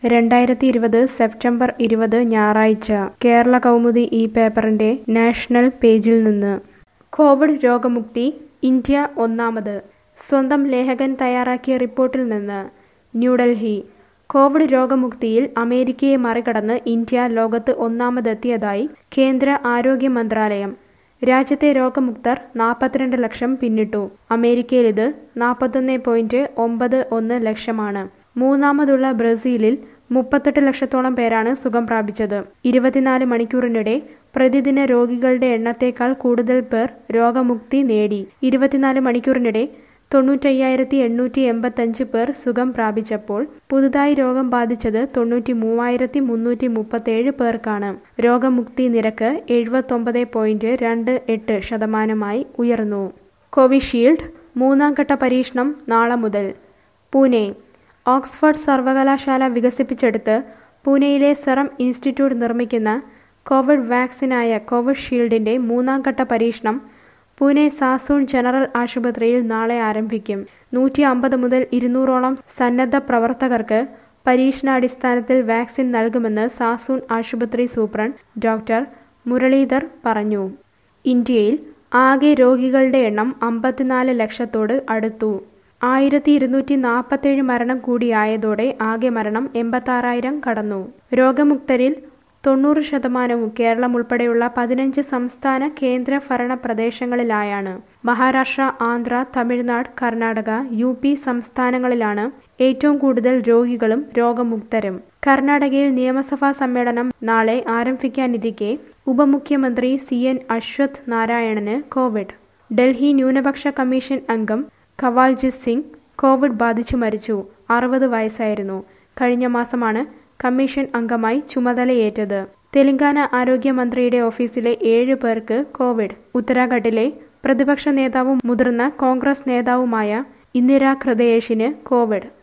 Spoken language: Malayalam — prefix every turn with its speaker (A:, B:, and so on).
A: രണ്ടായിരത്തി ഇരുപത് സെപ്റ്റംബർ ഇരുപത് ഞായറാഴ്ച കേരള കൗമുദി ഈ പേപ്പറിന്റെ നാഷണൽ പേജിൽ നിന്ന് കോവിഡ് രോഗമുക്തി ഇന്ത്യ ഒന്നാമത് സ്വന്തം ലേഖകൻ തയ്യാറാക്കിയ റിപ്പോർട്ടിൽ നിന്ന് ന്യൂഡൽഹി കോവിഡ് രോഗമുക്തിയിൽ അമേരിക്കയെ മറികടന്ന് ഇന്ത്യ ലോകത്ത് ഒന്നാമതെത്തിയതായി കേന്ദ്ര ആരോഗ്യ മന്ത്രാലയം രാജ്യത്തെ രോഗമുക്തർ നാൽപ്പത്തിരണ്ട് ലക്ഷം പിന്നിട്ടു അമേരിക്കയിൽ ഇത് നാൽപ്പത്തൊന്ന് പോയിന്റ് ഒമ്പത് ഒന്ന് ലക്ഷമാണ് മൂന്നാമതുള്ള ബ്രസീലിൽ മുപ്പത്തെട്ട് ലക്ഷത്തോളം പേരാണ് സുഖം പ്രാപിച്ചത് ഇരുപത്തിനാല് മണിക്കൂറിനിടെ പ്രതിദിന രോഗികളുടെ എണ്ണത്തേക്കാൾ കൂടുതൽ പേർ രോഗമുക്തി നേടി ഇരുപത്തിനാല് മണിക്കൂറിനിടെ തൊണ്ണൂറ്റയ്യായിരത്തി എണ്ണൂറ്റി എൺപത്തഞ്ച് പേർ സുഖം പ്രാപിച്ചപ്പോൾ പുതുതായി രോഗം ബാധിച്ചത് തൊണ്ണൂറ്റി മൂവായിരത്തി മുന്നൂറ്റി മുപ്പത്തേഴ് പേർക്കാണ് രോഗമുക്തി നിരക്ക് എഴുപത്തൊമ്പത് പോയിന്റ് രണ്ട് എട്ട് ശതമാനമായി ഉയർന്നു കോവിഷീൽഡ് മൂന്നാം ഘട്ട പരീക്ഷണം നാളെ മുതൽ പൂനെ ഓക്സ്ഫോർഡ് സർവകലാശാല വികസിപ്പിച്ചെടുത്ത് പൂനെയിലെ സെറം ഇൻസ്റ്റിറ്റ്യൂട്ട് നിർമ്മിക്കുന്ന കോവിഡ് വാക്സിനായ കോവിഷീൽഡിന്റെ മൂന്നാം ഘട്ട പരീക്ഷണം പൂനെ സാസൂൺ ജനറൽ ആശുപത്രിയിൽ നാളെ ആരംഭിക്കും നൂറ്റി അമ്പത് മുതൽ ഇരുന്നൂറോളം സന്നദ്ധ പ്രവർത്തകർക്ക് പരീക്ഷണാടിസ്ഥാനത്തിൽ വാക്സിൻ നൽകുമെന്ന് സാസൂൺ ആശുപത്രി സൂപ്രണ്ട് ഡോക്ടർ മുരളീധർ പറഞ്ഞു ഇന്ത്യയിൽ ആകെ രോഗികളുടെ എണ്ണം അമ്പത്തിനാല് ലക്ഷത്തോട് അടുത്തു ആയിരത്തി ഇരുന്നൂറ്റി നാൽപ്പത്തേഴ് മരണം കൂടിയായതോടെ ആകെ മരണം എൺപത്താറായിരം കടന്നു രോഗമുക്തരിൽ തൊണ്ണൂറ് ശതമാനവും കേരളം ഉൾപ്പെടെയുള്ള പതിനഞ്ച് സംസ്ഥാന കേന്ദ്ര ഭരണ പ്രദേശങ്ങളിലായാണ് മഹാരാഷ്ട്ര ആന്ധ്ര തമിഴ്നാട് കർണാടക യു പി സംസ്ഥാനങ്ങളിലാണ് ഏറ്റവും കൂടുതൽ രോഗികളും രോഗമുക്തരും കർണാടകയിൽ നിയമസഭാ സമ്മേളനം നാളെ ആരംഭിക്കാനിരിക്കെ ഉപമുഖ്യമന്ത്രി സി എൻ അശ്വത് നാരായണന് കോവിഡ് ഡൽഹി ന്യൂനപക്ഷ കമ്മീഷൻ അംഗം കവാൽജിത് സിംഗ് കോവിഡ് ബാധിച്ചു മരിച്ചു അറുപത് വയസ്സായിരുന്നു കഴിഞ്ഞ മാസമാണ് കമ്മീഷൻ അംഗമായി ചുമതലയേറ്റത് തെലങ്കാന ആരോഗ്യമന്ത്രിയുടെ ഓഫീസിലെ ഏഴ് പേർക്ക് കോവിഡ് ഉത്തരാഖണ്ഡിലെ പ്രതിപക്ഷ നേതാവും മുതിർന്ന കോൺഗ്രസ് നേതാവുമായ ഇന്ദിര ഹൃദയേഷിന് കോവിഡ്